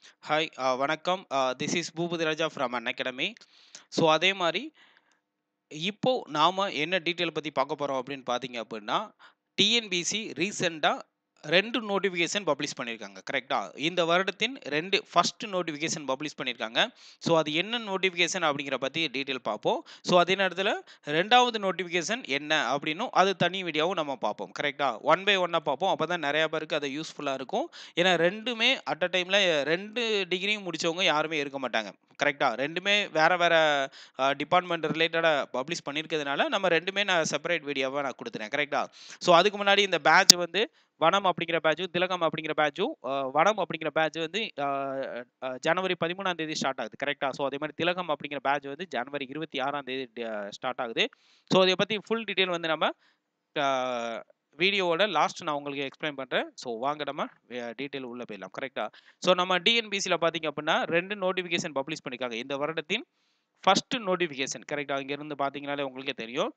Hi uh வணக்கம். Uh this is Boopathi Raja from Unacademy. So அதே மாரி, இப்போ நாம என்ன டீட்டெயில் பத்தி பார்க்க போறோம் அப்படின்னு பார்த்தீங்க அப்படின்னா, டிஎன்பிஎஸ்சி ரீசென்ட்டா 2 நோட்டிஃபிகேஷன் பப்ளிஷ் பண்ணியிருக்காங்க. கரெக்ட்டா? இந்த வருடத்தின் 2 ஃபர்ஸ்ட் நோட்டிஃபிகேஷன் பப்ளிஷ் பண்ணியிருக்காங்க. ஸோ அது என்ன நோட்டிஃபிகேஷன் அப்படிங்கிற பத்தி டீட்டெயில் பார்ப்போம். ஸோ அதே நேரத்தில 2வது நோட்டிஃபிகேஷன் என்ன அப்படின்னும் அது தனி வீடியோவும் நம்ம பார்ப்போம். கரெக்ட்டா? ஒன் பை ஒன்னா பார்ப்போம். அப்பதான் நெறைய பேருக்கு அது யூஸ்ஃபுல்லா இருக்கும். ஏன்னா 2மே அட் அ டைம்ல 2 டிகிரியும் முடிச்சவங்க யாருமே இருக்க மாட்டாங்க. கரெக்ட்டா? 2மே வேற வேற அ டிபார்ட்மெண்ட் ரிலேட்டடா பப்ளிஷ் பண்ணியிருக்கிறதுனால, நம்ம 2மே நான் செப்பரேட் வீடியோவா நான் குடுத்துட்டேன். கரெக்ட்டா? ஸோ அதுக்கு முன்னாடி இந்த பேட்ச் வந்து வனம் அப்படிங்கிற பேட்சும், திலகம் அப்படிங்கிற பேட்சும், அ வனம் அப்படிங்கிற பேட்ச் வந்து அ அ ஜனவரி 13ஆம் தேதி ஸ்டார்ட் ஆகுது. கரெக்ட்டா? ஸோ அதே மாரி திலகம் அப்படிங்கிற பேட்ச் வந்து ஜனவரி 26ஆம் தேதி ட ஸ்டார்ட் ஆகுது. ஸோ இத பத்தி ஃபுல் டீட்டெயில் வந்து நம்ம அ வீடியோவோட லாஸ்ட் நான் உங்களுக்கு எக்ஸ்பிளைன் பண்றேன். ஸோ வாங்க நம்ம அ டீட்டெயில் உள்ள போயிடலாம். கரெக்ட்டா? ஸோ நம்ம டிஎன்பிஎஸ்சில பார்த்தீங்க அப்படின்னா 2 நோட்டிஃபிகேஷன் பப்ளிஷ் பண்ணியிருக்காங்க. இந்த வருடத்தின் ஃபர்ஸ்ட் நோட்டிஃபிகேஷன். கரெக்ட்டா? இங்க இருந்து பார்த்தீங்கனாலே உங்களுக்கே தெரியும்.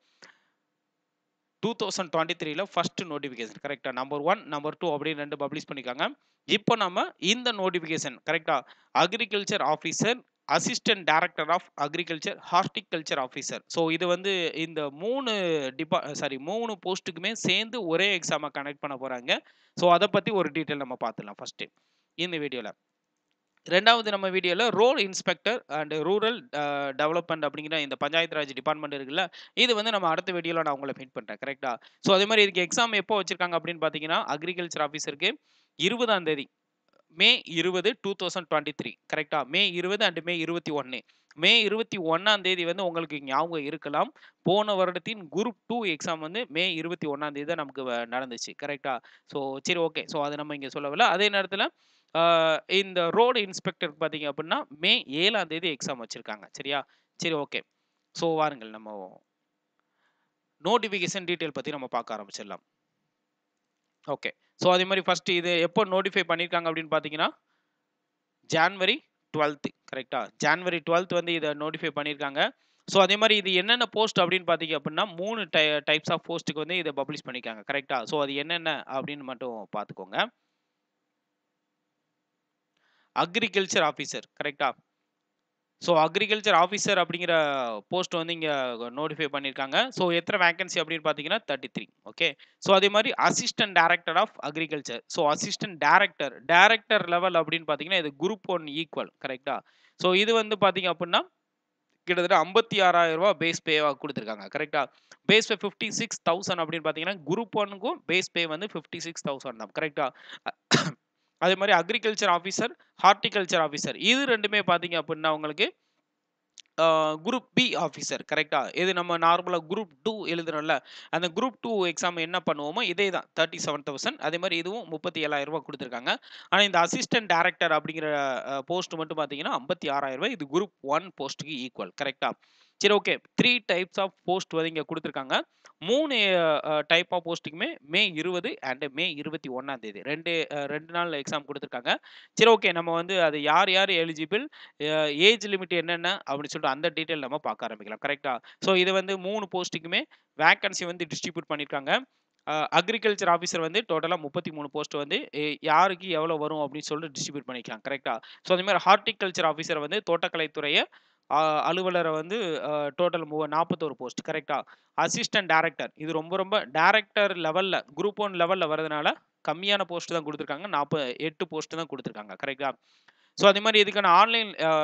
2023ல ஃபர்ஸ்ட் நோட்டிஃபிகேஷன். கரெக்ட்டா? நம்பர் 1, நம்பர் 2 அப்படின்னு 2 பப்ளிஷ் பண்ணியிருக்காங்க. இப்போ நம்ம இந்த நோட்டிஃபிகேஷன் கரெக்ட்டா? Agriculture officer, assistant director of agriculture, horticulture officer. So இது வந்து இந்த 3 டிபா சாரி 3 போஸ்ட்டுக்குமே சேர்ந்து ஒரே எக்ஸாம கண்டக்ட் பண்ண போறாங்க. ஸோ அத பத்தி ஒரு டீட்டெயில் நம்ம பார்த்துடலாம் ஃபர்ஸ்ட்டு. இந்த வீடியோல. 2வது நம்ம வீடியோல road inspector and rural uh development அப்படிங்கிற இந்த பஞ்சாயத்து ராஜ் டிபார்ட்மெண்ட் இருக்குல்ல, இது வந்து நம்ம அடுத்த வீடியோல நான் உங்கள மீட் பண்றேன். கரெக்ட்டா? ஸோ அதே மாரி இதுக்கு எக்ஸாம் எப்போ வச்சிருக்காங்க அப்படின்னு பார்த்தீங்கன்னா, அக்ரிகல்ச்சர் ஆஃபீசருக்கு 20ஆம் தேதி. மே 20, 2023 கரெக்ட்டா? மே 20 அண்ட் மே 21. மே 21ஆம் தேதி வந்து உங்களுக்கு ஞாபகம் இருக்கலாம். போன வருடத்தின் குரூப் 2 எக்ஸாம் வந்து மே 21ஆம் தேதி தான் நமக்கு வ நடந்துச்சு. கரெக்ட்டா? ஸோ சரி ஓகே. ஸோ அத நம்ம இங்க சொல்லவில்ல. அதே நேரத்தில அ இந்த ரோட் இன்ஸ்பெக்டருக்கு பார்த்தீங்க அப்படின்னா, மே 7ஆம் தேதி எக்ஸாம் வச்சிருக்காங்க. சரியா? சரி ஓகே. ஸோ வாருங்கள் நம்ம நோட்டிஃபிகேஷன் டீட்டெயில் பத்தி நம்ம பார்க்க ஆரம்பிச்சிடலாம். ஓகே. ஸோ அதே மாரி ஃபர்ஸ்ட் இது எப்போ நோட்டிஃபை பண்ணியிருக்காங்க அப்படின்னு பார்த்தீங்கன்னா, ஜான்வரி 12த் கரெக்ட்டா? ஜான்வரி 12த் வந்து இத நோட்டிஃபை பண்ணியிருக்காங்க. ஸோ அதே மாரி இது என்னென்ன போஸ்ட் அப்படின்னு பார்த்தீங்க அப்படின்னா, 3 டை டைப்ஸ் ஆஃப் போஸ்ட்டுக்கு வந்து இத பப்ளிஷ் பண்ணியிருக்காங்க. கரெக்ட்டா? ஸோ அது என்னென்ன அப்படின்னு மட்டும் பார்த்துக்கோங்க. அக்ரிகல்ச்சர் ஆஃபீசர் கரெக்ட்டா? ஸோ அக்ரிகல்ச்சர் ஆஃபீசர் அப்படிங்கிற போஸ்ட் வந்து இங்க நோட்டிஃபை பண்ணியிருக்காங்க. ஸோ எத்தன வேக்கன்சி அப்படின்னு பார்த்தீங்கன்னா 33 ஓகே. ஸோ அதே மாரி assistant director of agriculture. So assistant director, director level அப்படின்னு பார்த்தீங்கன்னா, இது குரூப் 1 ஈக்குவல் கரெக்ட்டா? ஸோ இது வந்து பார்த்தீங்க அப்படின்னா, கிட்டத்தட்ட ரூ. 56,000 பேஸ் பேவா குடுத்துருக்காங்க. கரெக்ட்டா? பேஸ் பே 56,000 அப்படின்னு பார்த்தீங்கன்னா, குரூப் 1க்கும் பேஸ் பே வந்து 56,000 தான். கரெக்ட்டா? அதே மாரி அக்ரிகல்ச்சர் ஆஃபீசர், ஹார்டிகல்ச்சர் ஆஃபீசர் இது 2மே பார்த்தீங்க அப்படின்னா உங்களுக்கு அ குரூப் பி ஆஃபீசர் கரெக்ட்டா? இது நம்ம நார்மலா குரூப் 2 எழுதுறோம்ல, அந்த குரூப் 2 எக்ஸாம் என்ன பண்ணுவோமோ இதே தான் 37,000 அதே மாரி இதுவும் ரூ. 37,000 குடுத்துருக்காங்க. ஆனா இந்த அசிஸ்டன்ட் டைரக்டர் அப்படிங்கிற அ போஸ்ட் மட்டும் பார்த்தீங்கன்னா, ரூ. 56,000 இது குரூப் 1 போஸ்ட்க்கு ஈக்குவல் கரெக்ட்டா? சரி ஓகே. 3 டைப்ஸ் ஆஃப் போஸ்ட் வந்து இங்க குடுத்துருக்காங்க. 3 அ டைப் ஆஃப் போஸ்ட்டுக்குமே மே 20 அண்ட் மே 21ஆம் தேதி 2 அ 2 நாள் எக்ஸாம் குடுத்துருக்காங்க. சரி ஓகே. நம்ம வந்து அது யார் யார் எலிஜிபிள், அ ஏஜ் லிமிட் என்னென்ன அப்படின்னு சொல்லிட்டு அந்த டீட்டெயில் நம்ம பார்க்க ஆரம்பிக்கலாம். கரெக்ட்டா? ஸோ இது வந்து 3 போஸ்ட்டுக்குமே வேக்கன்சி வந்து டிஸ்ட்ரிபியூட் பண்ணியிருக்காங்க. அ அக்ரிகல்ச்சர் ஆஃபீசர் வந்து டோட்டலா 33 போஸ்ட் வந்து எ யாருக்கு எவ்வளோ வரும் அப்படின்னு சொல்லிட்டு டிஸ்ட்ரிபியூட் பண்ணிக்கலாம். கரெக்ட்டா? ஸோ அதே மாரி ஹார்டிகல்ச்சர் ஆஃபீசர் வந்து தோட்டக்கலைத்துறைய அ அலுவலர வந்து அ டோட்டல் மு 41 போஸ்ட் கரெக்ட்டா? அசிஸ்டன்ட் டைரக்டர் இது ரொம்ப ரொம்ப டைரக்டர் லெவல்ல குரூப் 1 லெவல்ல வரதுனால கம்மியான போஸ்ட் தான் குடுத்துருக்காங்க. 48 போஸ்ட் தான் குடுத்துருக்காங்க. கரெக்ட்டா? ஸோ அதே மாரி இதுக்கான online uh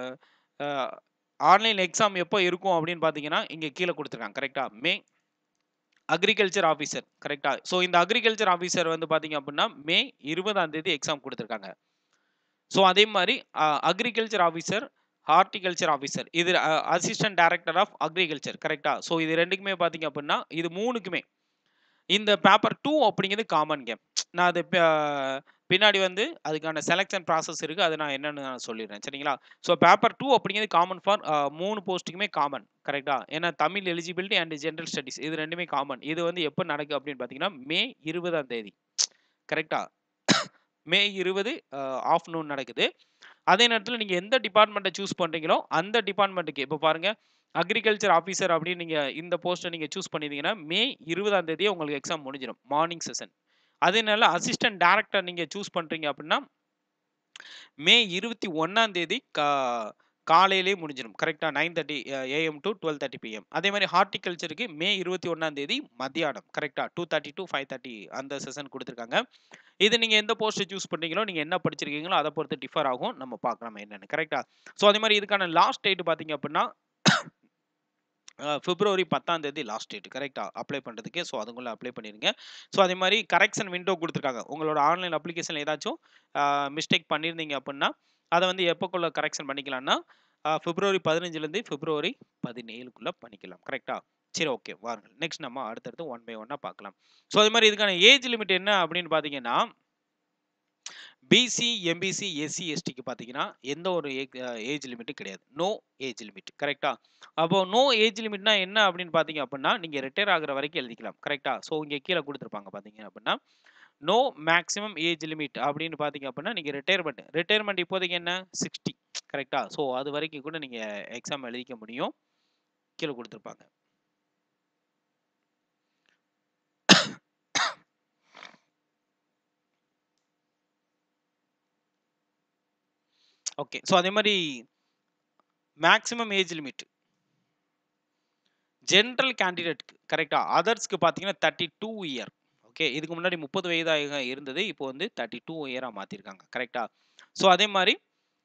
uh online exam எப்போ இருக்கும் அப்படின்னு பார்த்தீங்கன்னா, இங்க கீழ குடுத்துருக்காங்க. கரெக்ட்டா? மே அக்ரிகல்ச்சர் ஆஃபீசர் கரெக்ட்டா? ஸோ இந்த அக்ரிகல்ச்சர் ஆஃபீசர் வந்து பார்த்தீங்க அப்படின்னா, மே 20ஆம் தேதி எக்ஸாம் குடுத்துருக்காங்க. ஸோ அதே மாரி uh agriculture officer, horticulture officer இது uh assistant director of agriculture கரெக்ட்டா? ஸோ இது 2க்குமே பார்த்தீங்க அப்படின்னா, இது 3க்குமே இந்த பேப்பர் 2 அப்படிங்கிறது காமன்ங்க. நான் அது ப பின்னாடி வந்து அதுக்கான செலக்ஷன் ப்ராசஸ் இருக்கு. அது நான் என்னன்னு நான் சொல்லிடுறேன். சரிங்களா? ஸோ பேப்பர் 2 அப்படிங்கிறது காமன் ஃபார் அ 3 போஸ்ட்டுக்குமே காமன். கரெக்ட்டா? ஏன்னா Tamil eligibility and general studies இது 2மே காமன். இது வந்து எப்ப நடக்கும் அப்படின்னு பார்த்தீங்கன்னா, மே 20ஆம் தேதி. கரெக்ட்டா? மே 20 அ ஆஃப்டர்நூன் நடக்குது. அதே நேரத்தில நீங்க எந்த டிபார்ட்மெண்ட்ட சூஸ் பண்றீங்களோ, அந்த டிபார்ட்மெண்ட்க்கு இப்ப பாருங்க அக்ரிகல்ச்சர் ஆஃபீசர் அப்படின்னு நீங்க இந்த போஸ்ட்ட நீங்க சூஸ் பண்ணியிருந்தீங்கன்னா, மே 20ஆம் தேதியே உங்களுக்கு எக்ஸாம் முடிஞ்சிரும். Morning session. அதேனால அசிஸ்டன்ட் டைரக்டர் நீங்க சூஸ் பண்றீங்க அப்படின்னா, மே 21ஆம் தேதி கா காலையிலேயே முடிஞ்சிடும். கரெக்ட்டா 9:30 ஏஎம் டூ 12:30 பிஎம். அதே மாரி ஹார்ட்டிகல்ச்சருக்கு மே 21ஆம் தேதி மத்தியானம். கரெக்ட்டா 2:30 டூ 5:30 அந்த செஷன் குடுத்துருக்காங்க. இது நீங்க எந்த போஸ்ட் சூஸ் பண்றீங்களோ, நீங்க என்ன படிச்சிருக்கீங்களோ அத பொறுத்து டிஃபர் ஆகும். நம்ம பார்க்கலாம் என்னன்னு. கரெக்ட்டா? ஸோ அதே மாரி இதுக்கான லாஸ்ட் டேட் பார்த்தீங்க அப்டின்னா அ பிப்ரவரி 10ஆம் தேதி லாஸ்ட் டேட். கரெக்ட்டா? அப்ளை பண்றதுக்கு. ஸோ அதுக்குள்ள அப்ளை பண்ணிருங்க. ஸோ அதே மாரி கரெக்ஷன் விண்டோ குடுத்துருக்காங்க. உங்களோட ஆன்லைன் அப்ளிகேஷன்ல ஏதாச்சும் அ மிஸ்டேக் பண்ணியிருந்தீங்க அப்டின்னா, அத வந்து எப்பக்குள்ள கரெக்ஷன் பண்ணிக்கலாம்னா, அ பிப்ரவரி 15லருந்து பிப்ரவரி 17க்குள்ள பண்ணிக்கலாம். கரெக்ட்டா? சரி ஓகே. வாருங்கள். நெக்ஸ்ட் நம்ம அடுத்தடுத்து ஒன் பை ஒன்னா பார்க்கலாம். ஸோ அதே மாரி இதுக்கான ஏஜ் லிமிட் என்ன அப்டின்னு பார்த்தீங்கன்னா பிசி, எம்பிசி, எஸ்சி, எஸ்டிக்கு பார்த்தீங்கன்னா, எந்த ஒரு ஏ ஏஜ் லிமிட்டும் கிடையாது. No age limit. கரெக்ட்டா? அப்போ நோ ஏஜ் லிமிட்னா என்ன அப்டின்னு பார்த்தீங்க அப்டின்னா, நீங்க ரிட்டயர் ஆகுற வரைக்கும் எழுதிக்கலாம். கரெக்ட்டா? ஸோ இங்க கீழ குடுத்துருப்பாங்க பார்த்தீங்க அப்டின்னா, நோ மேக்ஸிமம் ஏஜ் லிமிட் அப்டின்னு பார்த்தீங்க அப்டின்னா, நீங்க ரிட்டயர்மென்ட் ரிட்டயர்மென்ட் இப்போதைக்கு என்ன 60 கரெக்ட்டா? ஸோ அது வரைக்கும் கூட நீங்க எக்ஸாம் எழுதிக்க முடியும். கீழ குடுத்துருப்பாங்க. ஓகே. ஸோ அதே மாரி மேக்ஸிமம் ஏஜ் லிமிட். ஜெனரல் கேண்டிடேட்க்கு கரெக்ட்டா? அதர்ஸ்க்கு பார்த்தீங்கன்னா 32 இயர். ஓகே. இதுக்கு முன்னாடி 30 வயதாக இருந்தது. இப்போ வந்து 32 இயரா மாத்திருக்காங்க. கரெக்ட்டா? ஸோ அதே மாரி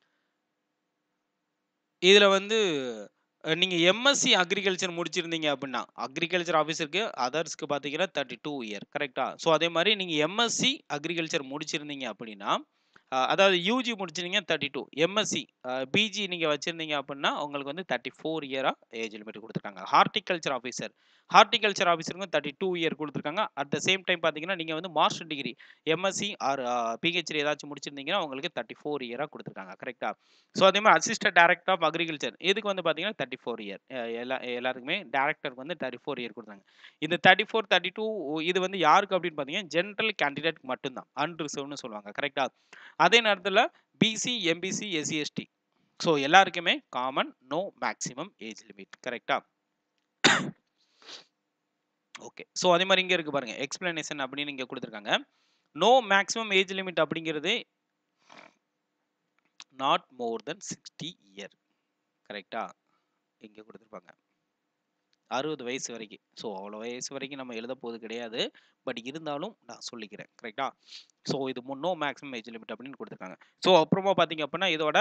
இதுல வந்து அ நீங்க எம்எஸ்சி அக்ரிகல்ச்சர் முடிச்சிருந்தீங்க அப்டின்னா, அக்ரிகல்ச்சர் ஆஃபீசருக்கு அதர்ஸ்க்கு பார்த்தீங்கன்னா 32 இயர். கரெக்ட்டா? ஸோ அதே மாரி நீங்க எம்எஸ்சி அக்ரிகல்ச்சர் முடிச்சிருந்தீங்க அப்டின்னா, அ அதாவது யூஜி முடிச்சிருந்தீங்க 32 எம்எஸ்சி அ பிஜி நீங்க வச்சிருந்தீங்க அப்டின்னா, உங்களுக்கு வந்து 34 இயரா ஏஜ் லிமிட் குடுத்துருக்காங்க. ஹார்ட்டிகல்ச்சர் ஆஃபீசர் ஹார்ட்டிகல்ச்சர் ஆஃபீசருக்கும் 32 இயர் குடுத்துருக்காங்க. அட் த சேம் டைம் பார்த்தீங்கன்னா, நீங்க வந்து master degree MSc or uh PhD ஏதாச்சும் முடிச்சிருந்தீங்கன்னா, உங்களுக்கு 34 இயரா குடுத்துருக்காங்க. கரெக்ட்டா? ஸோ அதே மாரி அசிஸ்டன்ட் டைரக்டர் ஆஃப் அக்ரிகல்ச்சர் இதுக்கு வந்து பார்த்தீங்கன்னா 34 இயர். அ எல்லா எல்லாருக்குமே டைரக்டருக்கு வந்து 34 இயர் குடுத்தாங்க. இந்த 34, 32 இது வந்து யாருக்கு அப்டின்னு பார்த்தீங்கன்னா, ஜெனரல் கேண்டிடேட்க்கு மட்டும் தான். அன்ரிசர்வ்ட்ன்னு சொல்லுவாங்க. கரெக்ட்டா? அதே நேரத்துல BC, MBC, SC, ST so எல்லாருக்குமே common no maximum age limit. கரெக்ட்டா? ஓகே. ஸோ அதே மாரி இங்க இருக்கு பாருங்க. எக்ஸ்ப்ளனேஷன் அப்டின்னு இங்க குடுத்துருக்காங்க. நோ மேக்ஸிமம் ஏஜ் லிமிட் அப்டிங்கிறது நாட் மோர் தென் 60 இயர். கரெக்ட்டா? இங்க குடுத்துருப்பாங்க. 60 வயசு வரைக்கும். ஸோ அவ்வளோ வயசு வரைக்கும் நம்ம எழுதப் போறது கிடையாது. பட் இருந்தாலும் நான் சொல்லிக்கிறேன். கரெக்ட்டா? ஸோ இது மு நோ மேக்ஸிமம் ஏஜ் லிமிட் அப்டின்னு குடுத்துருக்காங்க. ஸோ அப்புறமா பார்த்தீங்க அப்டின்னா, இதோட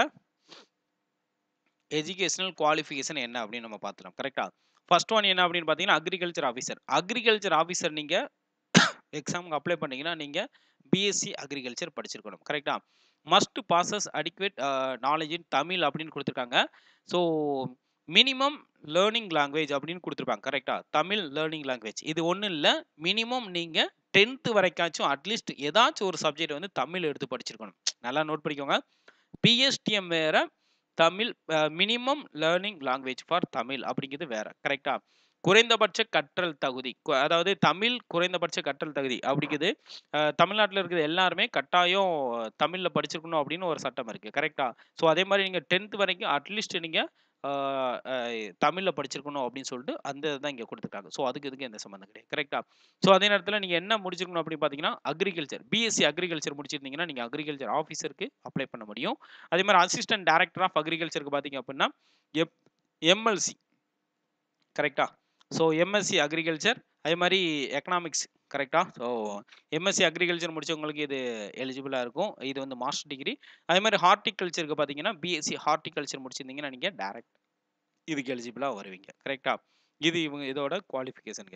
எஜுகேஷனல் குவாலிஃபிகேஷன் என்ன அப்டின்னு நம்ம பார்த்துக்கலாம். கரெக்ட்டா? ஃபர்ஸ்ட் ஒன் என்ன அப்டின்னு பார்த்தீங்கன்னா, அக்ரிகல்ச்சர் ஆஃபீசர். அக்ரிகல்ச்சர் ஆஃபீசர் நீங்க எக்ஸாம்க்கு அப்ளை பண்ணீங்கன்னா, நீங்க பிஎஸ்சி அக்ரிகல்ச்சர் படிச்சிருக்கணும். கரெக்ட்டா? Must possess adequate uh knowledge in Tamil அப்டின்னு குடுத்துருக்காங்க. ஸோ மினிமம் லேர்னிங் லாங்குவேஜ் அப்டின்னு குடுத்துருப்பாங்க. கரெக்ட்டா? Tamil learning language. இது ஒண்ணும் இல்ல. மினிமம் நீங்க 10த் வரைக்காச்சும் அட்லீஸ்ட் ஏதாச்சும் ஒரு சப்ஜெக்ட் வந்து தமிழ் எடுத்து படிச்சிருக்கணும். நல்லா நோட் பண்ணிக்கோங்க. பிஎஸ்டிஎம் வேற. Tamil uh minimum learning language for Tamil அப்டிங்கிறது வேற. கரெக்ட்டா? குறைந்தபட்ச கற்றல் தகுதி. கு அதாவது தமிழ் குறைந்தபட்ச கற்றல் தகுதி அப்டிங்குது. அ தமிழ்நாட்டுல இருக்கிற எல்லாருமே கட்டாயம் தமிழ்ல படிச்சிருக்கணும் அப்டின்னு ஒரு சட்டம் இருக்கு. கரெக்ட்டா? ஸோ அதே மாரி நீங்க 10த் வரைக்கும் அட்லீஸ்ட் நீங்க ஆ அ தமிழ்ல படிச்சிருக்கணும் அப்டின்னு சொல்லிட்டு அந்த இதுதான் இங்க குடுத்துருக்காங்க. ஸோ அதுக்கு இதுக்கும் எந்த சம்மந்தம் கிடையாது. கரெக்ட்டா? ஸோ அதே நேரத்துல நீங்க என்ன முடிச்சிருக்கணும் அப்டின்னு பார்த்தீங்கன்னா, அக்ரிகல்ச்சர் பிஎஸ்சி அக்ரிகல்ச்சர் முடிச்சிருந்தீங்கன்னா, நீங்க அக்ரிகல்ச்சர் ஆஃபீசருக்கு அப்ளை பண்ண முடியும். அதே மாரி அசிஸ்டன்ட் டைரக்டர் ஆஃப் அக்ரிகல்ச்சருக்கு பார்த்தீங்க அப்டின்னா, எப் எம்எல்சி கரெக்ட்டா? ஸோ எம்எஸ்சி அக்ரிகல்ச்சர் அதே மாரி எக்கனாமிக்ஸ் கரெக்ட்டா? ஸோ எம்எஸ்சி அக்ரிகல்ச்சர் முடிச்சவங்களுக்கு இது எலிஜிபிளா இருக்கும். இது வந்து மாஸ்டர் டிகிரி. அதே மாரி ஹார்ட்டிகல்ச்சருக்கு பார்த்தீங்கன்னா, பிஎஸ்சி ஹார்ட்டிகல்ச்சர் முடிச்சிருந்தீங்கன்னா, நீங்க டைரக்ட் இதுக்கு எலிஜிபிளா வருவீங்க. கரெக்ட்டா? இது இவங்க இதோட குவாலிஃபிகேஷன்ங்க.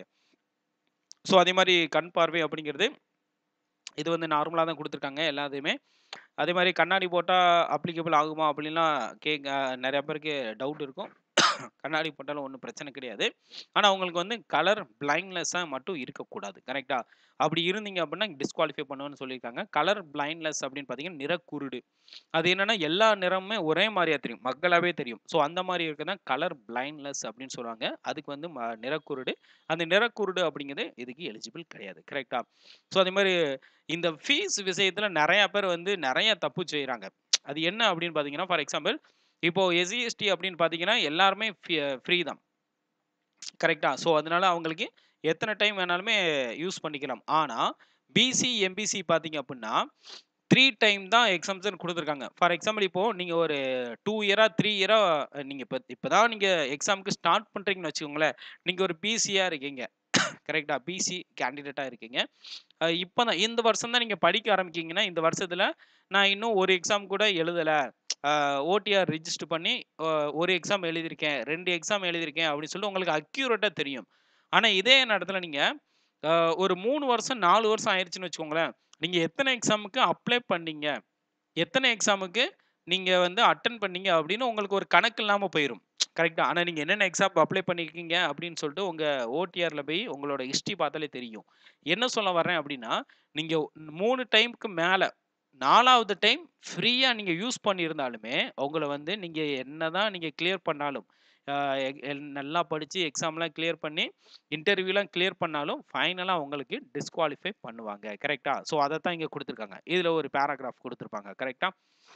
ஸோ அதே மாரி கண் பார்வை அப்டிங்கிறது, இது வந்து நார்மலா தான் குடுத்துருக்காங்க எல்லாத்தையுமே. அதே மாரி கண்ணாடி போட்டா அப்ளிகபிள் ஆகுமா அப்டின்லாம் கேக்க நெறைய பேருக்கு டவுட் இருக்கும். கண்ணாடி போட்டாலும் ஒண்ணும் பிரச்சனை கிடையாது. ஆனா உங்களுக்கு வந்து கலர் பிளைண்ட்னஸ்ஸா மட்டும் இருக்கக்கூடாது. கரெக்ட்டா? அப்டி இருந்தீங்க அப்டின்னா டிஸ்குவாலிஃபை பண்ணுவேன்னு சொல்லியிருக்காங்க. கலர் பிளைண்ட்னஸ் அப்டின்னு பார்த்தீங்கன்னா, நிறக்குருடு. அது என்னன்னா எல்லா நிறமுமே ஒரே மாரியா தெரியும். மக்களாவே தெரியும். ஸோ அந்த மாரி இருக்கிறது தான் கலர் பிளைண்ட்னஸ் அப்டின்னு சொல்லுவாங்க. அதுக்கு வந்து ம நிறக்குருடு. அந்த நிறக்குருடு அப்டிங்கிறது இதுக்கு எலிஜிபிள் கிடையாது. கரெக்ட்டா? ஸோ அதே மாரி இந்த ஃபீஸ் விஷயத்துல நெறைய பேர் வந்து நெறைய தப்பு செய்றாங்க. அது என்ன அப்டின்னு பார்த்தீங்கன்னா, ஃபார் எக்ஸாம்பிள் இப்போ எஸ்சி, எஸ்டி அப்டின்னு பார்த்தீங்கன்னா, எல்லாருமே ஃப்ரீ ஃப்ரீ தான். கரெக்ட்டா? ஸோ அதனால அவங்களுக்கு எத்தன டைம் வேணாலுமே யூஸ் பண்ணிக்கலாம். ஆனா பிசி, எம்பிசி பார்த்தீங்க அப்டின்னா, த்ரீ டைம் தான் எக்ஸாம்ஷன் கொடுத்துருக்காங்க ஃபார் எக்ஸாம்பிள் இப்போ நீங்கள் ஒரு டூ இயரா த்ரீ இயரா நீங்கள் இப்போ இப்போ தான் நீங்கள் எக்ஸாமுக்கு ஸ்டார்ட் பண்ணுறீங்கன்னு வச்சுக்கோங்களேன் நீங்கள் ஒரு பிசியாக இருக்கீங்க கரெக்டாக பிசி கேண்டிடேட்டாக இருக்கீங்க இப்போ தான் இந்த வருஷம் தான் நீங்கள் படிக்க ஆரம்பிக்கீங்கன்னா இந்த வருஷத்தில் நான் இன்னும் ஒரு எக்ஸாம் கூட எழுதலை ஓடிஆர் ரிஜிஸ்டர் பண்ணி அஹ், ஒரு எக்ஸாம் எழுதியிருக்கேன் ரெண்டு எக்ஸாம் எழுதியிருக்கேன் அப்படின்னு சொல்லி உங்களுக்கு அக்யூரேட்டாக தெரியும் ஆனால் இதே இடத்துல நீங்கள் ஒரு மூணு வருஷம் நாலு வருஷம் ஆயிடுச்சுன்னு வச்சுக்கோங்களேன் நீங்கள் எத்தனை எக்ஸாமுக்கு அப்ளை பண்ணீங்க எத்தனை எக்ஸாமுக்கு நீங்கள் வந்து அட்டன் பண்ணீங்க அப்படின்னு உங்களுக்கு ஒரு கணக்கு இல்லாமல் போயிடும் கரெக்டாக ஆனால் நீங்கள் என்னென்ன எக்ஸாம் அப்ளை பண்ணியிருக்கீங்க அப்படின்னு சொல்லிட்டு உங்கள் ஓடிஆரில் போய் உங்களோட ஹிஸ்ட்ரி பார்த்தாலே தெரியும் என்ன சொல்ல வர்றேன் அப்படின்னா நீங்கள் மூணு டைமுக்கு மேலே நாலாவது டைம் ஃப்ரீயாக நீங்கள் யூஸ் பண்ணியிருந்தாலுமே உங்களை வந்து நீங்கள் என்ன தான் நீங்கள் கிளியர் பண்ணாலும் ஆஹ் எ- எல்- நல்லா படித்து எக்ஸாம்லாம் கிளியர் பண்ணி இன்டர்வியூலாம் கிளியர் பண்ணாலும் ஃபைனலாக உங்களுக்கு டிஸ்குவாலிஃபை பண்ணுவாங்க கரெக்டாக ஸோ அதை தான் இங்கே கொடுத்துருக்காங்க இதில் ஒரு பேராகிராஃப் கொடுத்துருப்பாங்க கரெக்டாக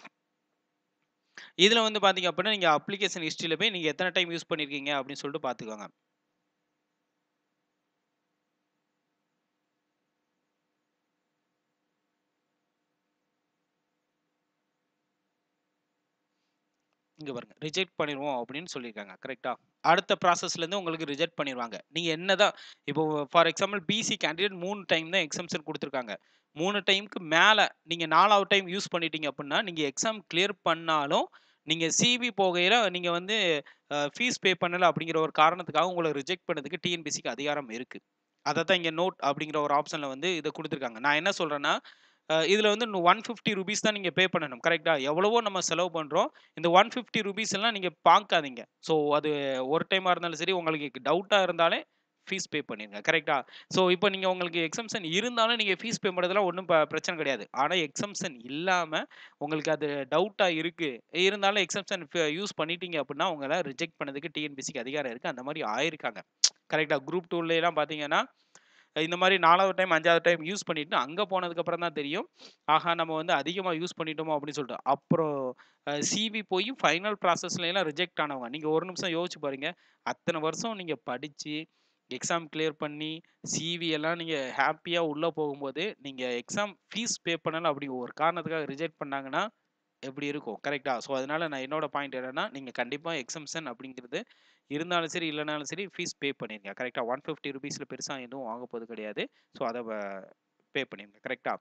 இதில் வந்து பார்த்தீங்க அப்படின்னா நீங்கள் அப்ளிகேஷன் ஹிஸ்ட்ரியில் போய் நீங்கள் எத்தனை டைம் யூஸ் பண்ணியிருக்கீங்க அப்படின்னு சொல்லிட்டு பார்த்துக்கோங்க இங்கே பாருங்க ரிஜெக்ட் பண்ணிடுவோம் அப்படின்னு சொல்லியிருக்காங்க கரெக்டாக அடுத்த ப்ராசஸ்லேருந்து உங்களுக்கு ரிஜெக்ட் பண்ணிடுவாங்க நீங்கள் என்னதான் இப்போ ஃபார் எக்ஸாம்பிள் பிசி கேண்டிடேட் மூணு டைம் தான் எக்ஸாம்ஷன் கொடுத்துருக்காங்க மூணு டைமுக்கு மேலே நீங்கள் நாலாவது டைம் யூஸ் பண்ணிட்டீங்க அப்படின்னா நீங்கள் எக்ஸாம் கிளியர் பண்ணாலும் நீங்கள் சிபி போகையில் நீங்கள் வந்து ஃபீஸ் பே பண்ணலை அப்படிங்கிற ஒரு காரணத்துக்காக உங்களை ரிஜெக்ட் பண்ணதுக்கு டிஎன்பிசிக்கு அதிகாரம் இருக்குது அதை தான் இங்கே நோட் அப்படிங்கிற ஒரு ஆப்ஷனில் வந்து இதை கொடுத்துருக்காங்க நான் என்ன சொல்கிறேன்னா இதில் வந்து ஒன் ஃபிஃப்டி ருபீஸ் தான் நீங்கள் பே பண்ணணும் கரெக்டாக எவ்வளவோ நம்ம செலவு பண்ணுறோம் இந்த ஒன் ஃபிஃப்டி ருபீஸ் எல்லாம் நீங்கள் பார்க்காதீங்க ஸோ அது ஒரு டைமாக இருந்தாலும் சரி உங்களுக்கு டவுட்டாக இருந்தாலே ஃபீஸ் பே பண்ணிடுங்க கரெக்டாக ஸோ இப்போ நீங்கள் உங்களுக்கு எக்ஸம்ஷன் இருந்தாலும் நீங்கள் ஃபீஸ் பே பண்ணுறதுலாம் ஒன்றும் பிரச்சனை கிடையாது ஆனால் எக்ஸம்ஷன் இல்லாமல் உங்களுக்கு அது டவுட்டாக இருக்குது இருந்தாலும் எக்ஸம்ஷன் யூஸ் பண்ணிட்டீங்க அப்படின்னா உங்களை ரிஜெக்ட் பண்ணதுக்கு டிஎன்பிசிக்கு அதிகாரம் இருக்குது அந்த மாதிரி ஆயிருக்காங்க கரெக்டாக குரூப் டூலாம் பார்த்தீங்கன்னா இந்த மாதிரி நாலாவது டைம் அஞ்சாவது டைம் யூஸ் பண்ணிட்டு அங்கே போனதுக்கப்புறம் தான் தெரியும் ஆஹா நம்ம வந்து அதிகமாக யூஸ் பண்ணிட்டோமோ அப்படின்னு சொல்லிட்டு அப்புறம் சிவி போய் ஃபைனல் ப்ராசஸ்லாம் ரிஜெக்ட் ஆனவங்க நீங்கள் ஒரு நிமிஷம் யோசிச்சு பாருங்க அத்தனை வருஷம் நீங்கள் படித்து எக்ஸாம் கிளியர் பண்ணி சிவி எல்லாம் நீங்கள் ஹாப்பியாக உள்ளே போகும்போது நீங்கள் எக்ஸாம் ஃபீஸ் பே பண்ணல அப்படி ஒரு காரணத்துக்காக ரிஜெக்ட் பண்ணாங்கன்னா எப்படி இருக்கும் கரெக்டாக ஸோ அதனால நான் என்னோட பாயிண்ட் என்னன்னா நீங்கள் கண்டிப்பாக எக்ஸம்ஷன் அப்படிங்கிறது இருந்தாலும் சரி இல்லைனாலும் சரி ஃபீஸ் பே பண்ணிருங்க கரெக்டாக ஒன் ஃபிஃப்டி ருபீஸில் பெருசாக எதுவும் வாங்க போகிறது கிடையாது ஸோ அதை பே பண்ணிருங்க கரெக்டாக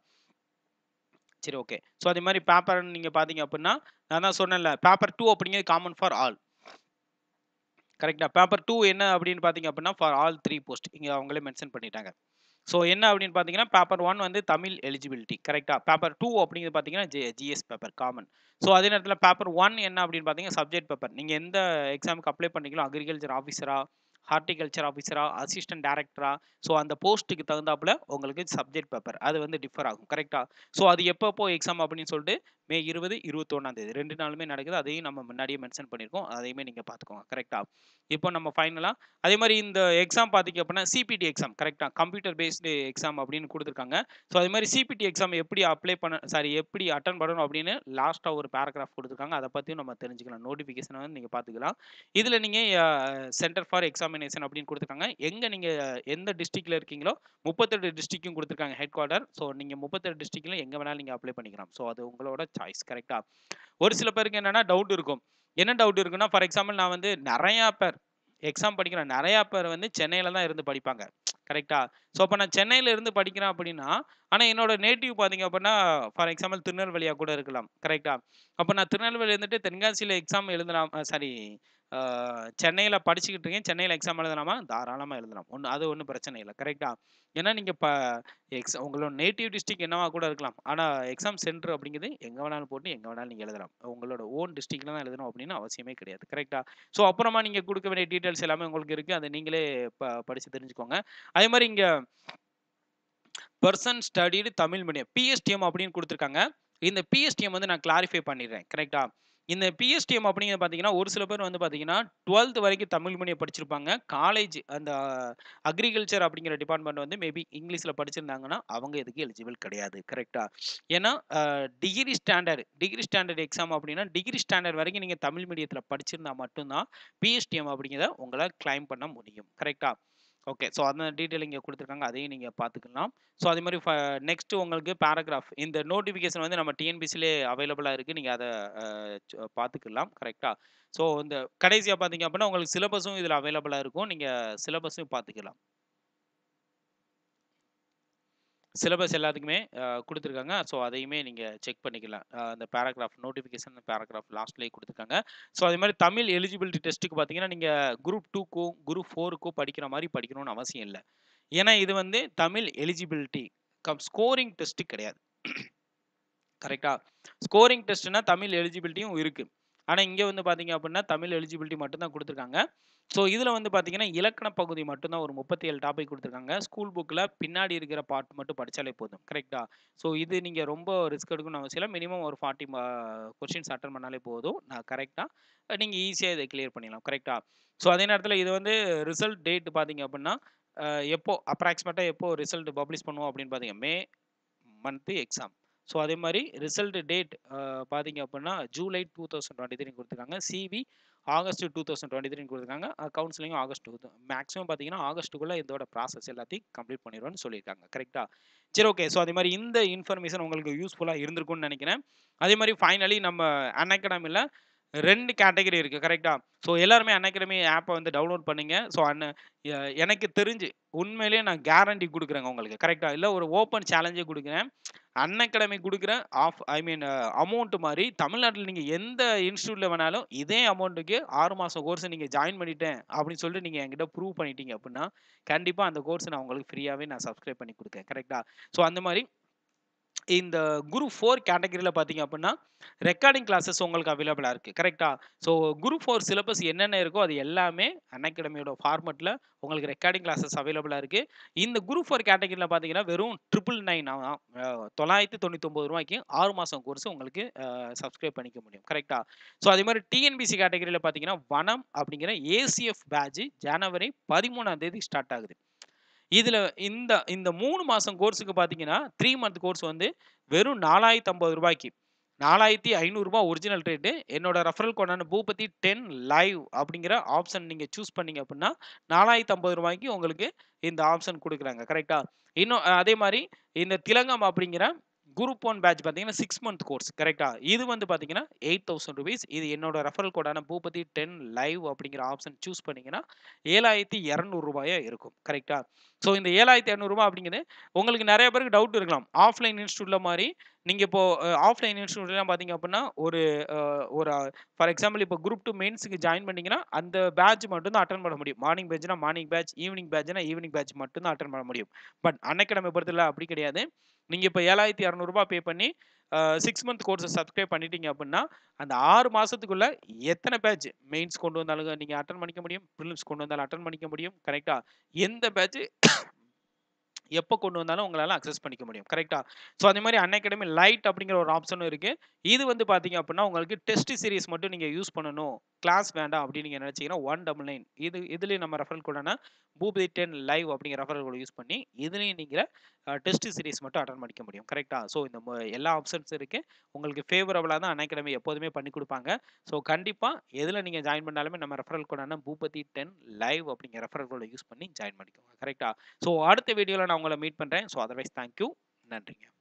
சரி ஓகே ஸோ அதே மாதிரி பேப்பர் நீங்கள் பார்த்தீங்க அப்படின்னா நான் தான் சொன்னேன்ல பேப்பர் டூ அப்படிங்கிறது காமன் ஃபார் ஆல் கரெக்டாக பேப்பர் டூ என்ன அப்படின்னு பார்த்தீங்க அப்படின்னா ஃபார் ஆல் த்ரீ போஸ்ட் இங்கே அவங்களே மென்ஷன் பண்ணிட்டாங்க ஸோ என்ன அப்படின்னு பார்த்தீங்கன்னா பேப்பர் ஒன் வந்து தமிழ் எலிஜிபிலிட்டி கரெக்டாக பேப்பர் டூ அப்படிங்கிறது பார்த்தீங்கன்னா J GS paper common so அதே நேரத்தில் பேப்பர் ஒன் என்ன அப்படின்னு பார்த்தீங்கன்னா சப்ஜெக்ட் பேப்பர் நீங்கள் எந்த எக்ஸாமுக்கு அப்ளை பண்ணீங்களோ அக்ரிகல்ச்சர் ஆஃபீஸரா ஹார்டிகல்ச்சர் ஆஃபீஸரா அசிஸ்டன்ட் டேரக்டரா ஸோ அந்த போஸ்ட்டுக்கு தகுந்தாப்புல உங்களுக்கு சப்ஜெக்ட் பேப்பர் அது வந்து டிஃபர் ஆகும் கரெக்டாக ஸோ அது எப்பப்போ எக்ஸாம் அப்படின்னு சொல்லிட்டு மே இருபது இருபத்தொன்னாம் தேதி ரெண்டு நாளுமே நடக்குது அதையும் நம்ம முன்னாடியே மென்ஷன் பண்ணியிருக்கோம் அதையுமே நீங்கள் பார்த்துக்கோங்க கரெக்டாக இப்போ நம்ம ஃபைனலாக அதே மாதிரி இந்த எக்ஸாம் பார்த்தீங்க அப்படின்னா சிபிடி எக்ஸாம் கரெக்டாக கம்ப்யூட்டர் பேஸ்டு எக்ஸாம் அப்படின்னு கொடுத்துருக்காங்க ஸோ அதே மாதிரி சிபிடி எக்ஸாம் எப்படி அப்ளை பண்ண சாரி எப்படி அட்டன் பண்ணணும் அப்படின்னு லாஸ்ட்டாக ஒரு பேராகிராஃப் கொடுத்துருக்காங்க அதை பற்றியும் நம்ம தெரிஞ்சுக்கலாம் நோட்டிஃபிகேஷனை வந்து நீங்கள் பார்த்துக்கலாம் இதில் நீங்கள் சென்டர் ஃபார் எக்ஸாமினேஷன் அப்படின்னு கொடுத்துருக்காங்க எங்கே நீங்கள் எந்த டிஸ்ட்ரிக்டில் இருக்கீங்களோ முப்பத்தெட்டு டிஸ்ட்ரிக்கும் கொடுத்துருக்காங்க ஹெட் குவார்ட்டர் ஸோ நீங்கள் முப்பத்தெட்டு டிஸ்ட்ரிக்டில் எங்கே வேணாலும் நீங்கள் அப்ளை பண்ணிக்கலாம் ஸோ அது உங்களோட சாய்ஸ் கரெக்டாக ஒரு சில பேருக்கு என்னென்னா டவுட் இருக்கும் என்ன டவுட் இருக்குன்னா ஃபார் எக்ஸாம்பிள் நான் வந்து நிறையா பேர் எக்ஸாம் படிக்கிற நிறையா பேர் வந்து சென்னையில் தான் இருந்து படிப்பாங்க கரெக்டா ஸோ அப்போ நான் சென்னையில் இருந்து படிக்கிறேன் அப்படின்னா ஆனால் என்னோட நேட்டிவ் பார்த்தீங்க அப்படின்னா ஃபார் எக்ஸாம்பிள் திருநெல்வேலியாக கூட இருக்கலாம் கரெக்டா அப்போ நான் திருநெல்வேலி இருந்துட்டு தென்காசியில் எக்ஸாம் எழுதலாம் சாரி சென்னையில் படிச்சுக்கிட்டு இருக்கேன் சென்னையில் எக்ஸாம் எழுதலாமா தாராளமாக எழுதலாம் ஒன்று அது ஒன்றும் பிரச்சனை இல்லை கரெக்டா ஏன்னா நீங்கள் இப்போ எக்ஸாம் உங்களோட நேட்டிவ் டிஸ்ட்ரிக் என்னவா கூட இருக்கலாம் ஆனால் எக்ஸாம் சென்டர் அப்படிங்கிறது எங்கே வேணாலும் போட்டு எங்கே வேணாலும் நீங்கள் எழுதலாம் உங்களோட ஓன் டிஸ்ட்ரிக்டில் தான் எழுதணும் அப்படின்னு அவசியமே கிடையாது கரெக்டாக ஸோ அப்புறமா நீங்கள் கொடுக்க வேண்டிய டீட்டெயில்ஸ் எல்லாமே உங்களுக்கு இருக்குது அதை நீங்களே ப படித்து தெரிஞ்சுக்கோங்க அதே மாதிரி இங்கே person studied Tamil medium PSTM அப்படின்னு கொடுத்துருக்காங்க இந்த பிஎஸ்டிஎம் வந்து நான் கிளாரிஃபை பண்ணிடுறேன் கரெக்டா இந்த பிஎஸ்டிஎம் அப்படிங்கிறது பார்த்தீங்கன்னா ஒரு சில பேர் வந்து பார்த்தீங்கன்னா டுவெல்த் வரைக்கும் தமிழ் மீடியம் படிச்சிருப்பாங்க காலேஜ் அந்த அக்ரிகல்ச்சர் அப்படிங்கிற டிபார்ட்மெண்ட் வந்து மேபி இங்கிலீஷில் படிச்சிருந்தாங்கன்னா அவங்க இதுக்கு எலிஜிபிள் கிடையாது கரெக்டாக ஏன்னா degree standard degree standard exam அப்படின்னா டிகிரி ஸ்டாண்டர்ட் வரைக்கும் நீங்கள் தமிழ் மீடியத்தில் படிச்சிருந்தா மட்டும்தான் பிஎஸ்டிஎம் அப்படிங்கிறத உங்களை கிளைம் பண்ண முடியும் கரெக்டாக ஓகே. ஸோ அந்த டீட்டெயில் இங்க குடுத்துருக்காங்க. அதையும் நீங்க பார்த்துக்கலாம். ஸோ அதே மாரி ஃப நெக்ஸ்ட் உங்களுக்கு பேராகிராஃப் இந்த நோட்டிஃபிகேஷன் வந்து நம்ம டிஎன்பிசிலே அவைலபிளா இருக்கு. நீங்க அத அ ச பார்த்துக்கலாம். கரெக்ட்டா? ஸோ இந்த கடைசியா பார்த்தீங்க அப்டின்னா, உங்களுக்கு சிலபஸும் இதுல அவைலபிளா இருக்கும். நீங்க சிலபஸும் பார்த்துக்கலாம். சிலபஸ் எல்லாத்துக்குமே அ குடுத்துருக்காங்க. ஸோ அதையுமே நீங்க செக் பண்ணிக்கலாம். அ அந்த பேராகிராஃப் நோட்டிஃபிகேஷன் பேராகிராஃப் லாஸ்ட்லயே குடுத்துருக்காங்க. ஸோ அதே மாரி தமிழ் எலிஜிபிலிட்டி டெஸ்ட்டுக்கு பார்த்தீங்கன்னா, நீங்க குரூப் 2க்கோ, குரூப் 4க்கோ படிக்கிற மாரி படிக்கணும்னு அவசியம் இல்ல. ஏன்னா இது வந்து Tamil eligibility cum scoring test கிடையாது. கரெக்ட்டா? ஸ்கோரிங் டெஸ்ட்னா தமிழ் எலிஜிபிலிட்டியும் இருக்கு. ஆனா இங்க வந்து பார்த்தீங்க அப்டின்னா, தமிழ் எலிஜிபிலிட்டி மட்டும் தான் குடுத்துருக்காங்க. ஸோ இதுல வந்து பார்த்தீங்கன்னா, இலக்கண பகுதி மட்டும் தான் ஒரு 37 டாபிக் குடுத்துருக்காங்க. ஸ்கூல் புக்ல பின்னாடி இருக்கிற பார்ட் மட்டும் படிச்சாலே போதும். கரெக்ட்டா? ஸோ இது நீங்க ரொம்ப ரிஸ்க் எடுக்கணும்னு அவசியம் இல்ல. மினிமம் ஒரு 40 ம கொஸ்டின்ஸ் அட்டெண்ட் பண்ணாலே போதும். நான் கரெக்ட்டா நீங்க ஈஸியா இத கிளியர் பண்ணிடலாம். கரெக்ட்டா? ஸோ அதே நேரத்தில இது வந்து ரிசல்ட் டேட் பார்த்தீங்க அப்டின்னா, அ எப்போ அப்ராக்ஸிமேட்டா எப்போ ரிசல்ட் பப்ளிஷ் பண்ணுவோம் அப்டின்னு பார்த்தீங்க மே மந்த் எக்ஸாம். ஸோ அதே மாரி ரிசல்ட் டேட் அ பார்த்தீங்க அப்டின்னா, ஜூலை 2023 குடுத்துருக்காங்க. சிவி ஆகஸ்ட் 2023 குடுத்துருக்காங்க. அ கவுன்சிலிங்கும் ஆகஸ்ட் டூ மேக்ஸிமம் பார்த்தீங்கன்னா, ஆகஸ்ட்டுக்குள்ள இதோட ப்ராசஸ் எல்லாத்தையும் கம்ப்ளீட் பண்ணிருவேன்னு சொல்லியிருக்காங்க. கரெக்ட்டா? சரி ஓகே. ஸோ அதே மாரி இந்த இன்ஃபர்மேஷன் உங்களுக்கு யூஸ்ஃபுல்லா இருந்திருக்கும்னு நெனைக்கிறேன். அதே மாரி ஃபைனலி நம்ம அன்அகாடமில 2 கேட்டகரி இருக்கு. கரெக்ட்டா? ஸோ எல்லாருமே அன்அகாடமி ஆப்ப வந்து டவுன்லோட் பண்ணுங்க. ஸோ அன் எ எனக்கு தெரிஞ்சு உண்மையிலேயே நான் கேரண்டி குடுக்குறேங்க உங்களுக்கு. கரெக்ட்டா? இல்ல ஒரு ஓப்பன் சேலஞ்சே குடுக்குறேன். அன்அகாடமி குடுக்குற ஆஃப் ஐ மீன் அமௌண்ட் மாரி தமிழ்நாட்டுல நீங்க எந்த இன்ஸ்டிடியூட்ல வேணாலும் இதே அமௌண்ட்டுக்கு 6 மாசம் கோர்ஸ் நீங்க ஜாயின் பண்ணிட்டேன் அப்டின்னு சொல்லிட்டு நீங்க என்கிட்ட ப்ரூவ் பண்ணிட்டீங்க அப்டின்னா, கண்டிப்பா அந்த கோர்ஸ் நான் உங்களுக்கு ஃப்ரீயாவே நான் சப்ஸ்கிரைப் பண்ணி குடுக்குறேன். கரெக்ட்டா? ஸோ அந்த மாரி இந்த குரூப் 4 கேட்டகரில பார்த்தீங்க அப்டின்னா, ரெக்கார்டிங் கிளாஸஸ் உங்களுக்கு அவைலபிளா இருக்கு. கரெக்ட்டா? ஸோ குரூப் 4 சிலபஸ் என்னென்ன இருக்கோ அது எல்லாமே அன்அகாடமியோட ஃபார்மட்ல உங்களுக்கு ரெக்கார்டிங் கிளாஸஸ் அவைலபிளா இருக்கு. இந்த குரூப் 4 கேட்டகரில பார்த்தீங்கன்னா, வெறும் 999 ஆ அ ரூ. 999க்கு 6 மாசம் கோர்ஸ் உங்களுக்கு அ சப்ஸ்கிரைப் பண்ணிக்க முடியும். கரெக்ட்டா? ஸோ அதே மாரி டிஎன்பிசி கேட்டகரில பார்த்தீங்கன்னா, வனம் அப்டிங்கிற ஏசிஎஃப் பேட்ச் ஜனவரி 13ஆம் தேதி ஸ்டார்ட் ஆகுது. இதுல இந்த இந்த 3 மாசம் கோர்ஸ்க்கு பார்த்தீங்கன்னா, 3 மந்த் கோர்ஸ் வந்து வெறும் ரூ. 4050க்கு ரூ. 4500 ஒரிஜினல் ரேட்டு. என்னோட ரெஃபரல் கோடான பூபதி 10 லைவ் அப்டிங்கிற ஆப்ஷன் நீங்க சூஸ் பண்ணீங்க அப்டின்னா, ரூ. 4050க்கு உங்களுக்கு இந்த ஆப்ஷன் குடுக்குறாங்க. கரெக்ட்டா? இன்னும் அதே மாரி இந்த திலங்கம் அப்டிங்கிற குரூப் 1 பேட்ச் பார்த்தீங்கன்னா, 6 மந்த் கோர்ஸ். கரெக்ட்டா? இது வந்து பார்த்தீங்கன்னா, ரூ. 8000 இது என்னோட ரெஃபரல் கோடான பூபதி 10 லைவ் அப்டிங்கிற ஆப்ஷன் சூஸ் பண்ணீங்கன்னா, ரூ. 7200 இருக்கும். கரெக்ட்டா? ஸோ இந்த ரூ. 7200 அப்டிங்கிறது உங்களுக்கு நெறைய பேருக்கு டவுட் இருக்கலாம். ஆஃப்லைன் இன்ஸ்டிடியூட்ல மாரி நீங்க இப்போ அ ஆஃப்லைன் இன்ஸ்டிடியூட்லாம் பார்த்தீங்க அப்டின்னா, ஒரு அ ஒரு ஃபார் எக்ஸாம்பிள் இப்போ குரூப் 2 மெயின்ஸ்க்கு ஜாயின் பண்ணீங்கன்னா, அந்த பேட்ச் மட்டும் தான் அட்டெண்ட் பண்ண முடியும். மார்னிங் பேட்ச்னா மார்னிங் பேட்ச், ஈவினிங் பேட்ச்னா ஈவினிங் பேட்ச் மட்டும் தான் அட்டெண்ட் பண்ண முடியும். பட் அன்அகாடமி பொறுத்தவரைல அப்டி கிடையாது. நீங்க இப்ப ரூ. 7200 பே பண்ணி அ 6 மந்த் கோர்ஸ சப்ஸ்கிரைப் பண்ணிட்டீங்க அப்டின்னா, அந்த 6 மாசத்துக்குள்ள எத்தன பேட்ச் மெயின்ஸ் கொண்டு வந்தாலும் நீங்க அட்டெண்ட் பண்ணிக்க முடியும். பிரிலிம்ஸ் கொண்டு வந்தாலும் அட்டெண்ட் பண்ணிக்க முடியும். கரெக்ட்டா? எந்த பேட்ச் எப்ப கொண்டு வந்தாலும் உங்களால அக்சஸ் பண்ணிக்க முடியும். கரெக்ட்டா? ஸோ அதே மாரி அன்அகாடமி லைட் அப்டிங்கிற ஒரு ஆப்ஷனும் இருக்கு. இது வந்து பார்த்தீங்க அப்டின்னா, உங்களுக்கு டெஸ்ட் சீரிஸ் மட்டும் நீங்க யூஸ் பண்ணணும். கிளாஸ் வேண்டாம் அப்டின்னு நீங்க நெனச்சீங்கன்னா, 199 இது இதுலயும் நம்ம ரெஃபரல் கோடான பூபதி 10 லைவ் அப்டிங்கிற ரெஃபரல் கோட யூஸ் பண்ணி, இதுலயும் நீங்க அ டெஸ்ட் சீரிஸ் மட்டும் அட்டெண்ட் பண்ணிக்க முடியும். கரெக்ட்டா? ஸோ இந்த ம எல்லா ஆப்ஷன்ஸ் இருக்கு. உங்களுக்கு ஃபேவரபிளா தான் அன்அகாடமி எப்போதுமே பண்ணி குடுப்பாங்க. ஸோ கண்டிப்பா எதுல நீங்க ஜாயின் பண்ணாலுமே நம்ம ரெஃபரல் கோடான பூபதி 10 லைவ் அப்டிங்கிற ரெஃபரல் கோட யூஸ் பண்ணி ஜாயின் பண்ணிக்கோங்க. கரெக்ட்டா? ஸோ அடுத்த வீடியோல நான் உங்கள மீட் பண்றேன். So otherwise thank you. நன்றிங்க.